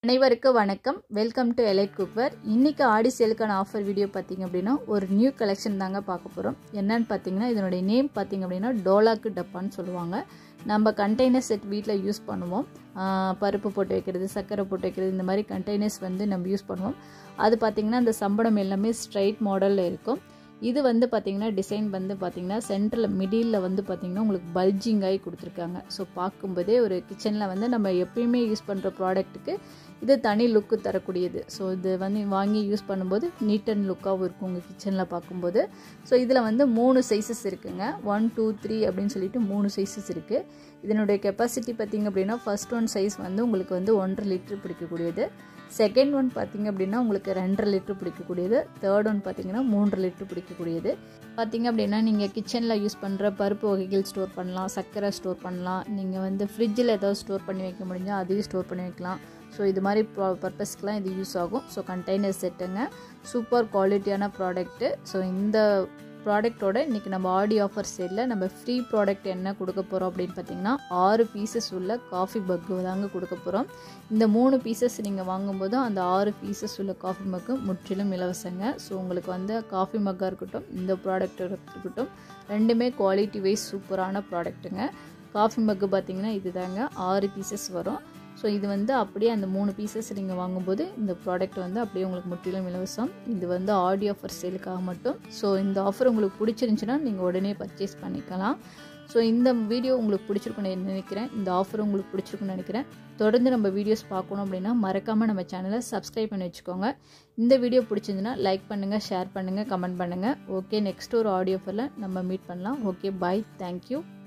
அனைவருக்கும் வணக்கம் welcome to elite cookware இன்றைக்கி ஆடி சேலுக்கான ஆஃபர் வீடியோ பார்த்தீங்க அப்படின்னா ஒரு நியூ கலெக்ஷன் தாங்க பார்க்க போகிறோம் என்னன்னு பார்த்தீங்கன்னா இதனுடைய நேம் பார்த்தீங்க அப்படின்னா டோலாக்கு டப்பான்னு சொல்லுவாங்க நம்ம கண்டெய்னர் செட் வீட்டில் யூஸ் பண்ணுவோம் பருப்பு போட்டு வைக்கிறது சர்க்கரை போட்டு வைக்கிறது இந்த மாதிரி கண்டெய்னர்ஸ் வந்து நம்ம யூஸ் பண்ணுவோம் அது பார்த்திங்கன்னா அந்த சம்பளம் எல்லாமே ஸ்ட்ரைட் மாடலில் இருக்கும் இது வந்து பார்த்திங்கன்னா டிசைன் வந்து பார்த்திங்கன்னா சென்டரில் மிடில் வந்து பார்த்திங்கன்னா உங்களுக்கு பல்ஜிங் ஆகி கொடுத்துருக்காங்க ஸோ பார்க்கும்போதே ஒரு கிச்சனில் வந்து நம்ம எப்பயுமே யூஸ் பண்ணுற ப்ராடக்ட்டுக்கு இது தனி லுக்கு தரக்கூடியது ஸோ இது வந்து வாங்கி யூஸ் பண்ணும்போது நீட் அண்ட் லுக்காகவும் இருக்கும் உங்கள் கிச்சனில் பார்க்கும்போது ஸோ இதில் வந்து மூணு சைஸஸ் இருக்குங்க ஒன் டூ த்ரீ அப்படின்னு சொல்லிட்டு மூணு சைஸஸ் இருக்குது இதனுடைய கெப்பாசிட்டி பார்த்திங்க அப்படின்னா ஃபஸ்ட் ஒன் சைஸ் வந்து உங்களுக்கு வந்து ஒன்றரை லிட்டர் பிடிக்கக்கூடியது செகண்ட் ஒன் பார்த்திங்க அப்படின்னா உங்களுக்கு ரெண்டரை லிட்டர் பிடிக்கக்கூடியது தேர்ட் ஒன் பார்த்திங்கன்னா மூன்று லிட்டர் பிடிக்கக்கூடியது பார்த்திங்க அப்படின்னா நீங்கள் கிச்சனில் யூஸ் பண்ணுற பருப்பு வகைகள் ஸ்டோர் பண்ணலாம் சர்க்கரை ஸ்டோர் பண்ணலாம் நீங்கள் வந்து ஃப்ரிட்ஜில் ஏதாவது ஸ்டோர் பண்ணி வைக்க முடிஞ்சால் அதையும் ஸ்டோர் பண்ணி வைக்கலாம் ஸோ இது மாதிரி பர்பஸ்க்கெலாம் இது யூஸ் ஆகும் ஸோ கண்டெய்னர் செட்டுங்க சூப்பர் குவாலிட்டியான ப்ராடக்ட்டு ஸோ இந்த ப்ராடக்ட்டோட இன்றைக்கி நம்ம ஆடி ஆஃபர் சேலில் நம்ம ஃப்ரீ ப்ராடக்ட் என்ன கொடுக்க போகிறோம் அப்படின்னு பார்த்தீங்கன்னா ஆறு பீசஸ் உள்ள காஃபி மக்கு தாங்க கொடுக்க போகிறோம் இந்த மூணு பீசஸ் நீங்கள் வாங்கும்போது அந்த ஆறு பீசஸ் உள்ள காஃபி மக்கு முற்றிலும் இலவசங்க ஸோ உங்களுக்கு வந்து காஃபி மக்காக இருக்கட்டும் இந்த ப்ராடக்ட் இருக்கட்டும் ரெண்டுமே குவாலிட்டி வைஸ் சூப்பரான ப்ராடக்ட்டுங்க காஃபி மக்கு பார்த்தீங்கன்னா இது தாங்க ஆறு பீசஸ் வரும் ஸோ இது வந்து அப்படியே அந்த மூணு பீசஸ் நீங்கள் வாங்கும்போது இந்த ப்ராடக்ட் வந்து அப்படியே உங்களுக்கு முற்றிலும் இலவசம் இது வந்து ஆடியோ ஆஃபர் சேலுக்காக மட்டும் ஸோ இந்த ஆஃபர் உங்களுக்கு பிடிச்சிருந்துச்சுன்னா நீங்கள் உடனே பர்ச்சேஸ் பண்ணிக்கலாம் ஸோ இந்த வீடியோ உங்களுக்கு பிடிச்சிருக்குன்னு நினைக்கிறேன் இந்த ஆஃபர் உங்களுக்கு பிடிச்சிருக்குன்னு நினைக்கிறேன் தொடர்ந்து நம்ம வீடியோஸ் பார்க்கணும் அப்படின்னா மறக்காமல் நம்ம சேனலை சப்ஸ்கிரைப் பண்ணி வச்சுக்கோங்க இந்த வீடியோ பிடிச்சிருந்துன்னா லைக் பண்ணுங்கள் ஷேர் பண்ணுங்கள் கமெண்ட் பண்ணுங்கள் ஓகே நெக்ஸ்ட் ஒரு ஆடியோ ஆஃபரில் நம்ம மீட் பண்ணலாம் ஓகே பாய் தேங்க்யூ